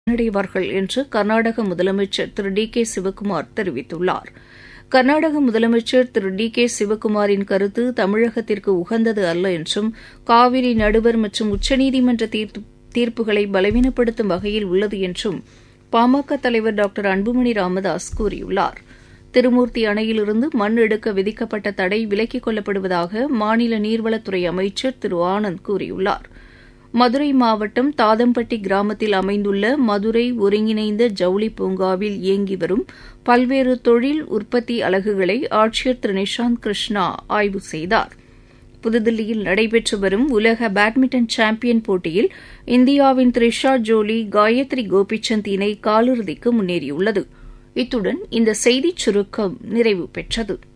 பயனடைவார்கள் என்று கர்நாடக முதலமைச்சர் திரு டி கே சிவக்குமார் தெரிவித்துள்ளார் கர்நாடக முதலமைச்சர் திரு டி கே சிவக்குமாரின் கருத்து தமிழகத்திற்கு உகந்தது அல்ல என்றும் காவிரி நடுவர் மற்றும் உச்சநீதிமன்ற தீர்ப்புகளை பலவீனப்படுத்தும் வகையில் உள்ளது என்றும் பாமக தலைவர் டாக்டர் அன்புமணி ராமதாஸ் கூறியுள்ளார் திருமூர்த்தி அணையிலிருந்து மண் எடுக்க விதிக்கப்பட்ட தடை விலக்கிக் கொள்ளப்படுவதாக மாநில நீர்வளத்துறை அமைச்சர் திரு ஆனந்த் கூறியுள்ளார் மதுரை மாவட்டம் தாதம்பட்டி கிராமத்தில் அமைந்துள்ள மதுரை ஒருங்கிணைந்த ஜவுளி பூங்காவில் இயங்கி வரும் பல்வேறு தொழில் உற்பத்தி அலகுகளை ஆட்சியர் திரு நிஷாந்த் கிருஷ்ணா ஆய்வு செய்தார் புதுதில்லியில் நடைபெற்று வரும் உலக பேட்மிண்டன் சாம்பியன் போட்டியில் இந்தியாவின் த்ரிஷா ஜோலி காயத்ரி கோபிசந்த் இணை காலிறுதிக்கு முன்னேறியுள்ளது இத்துடன் இந்த செய்திச் சுருக்கம் நிறைவு பெற்றது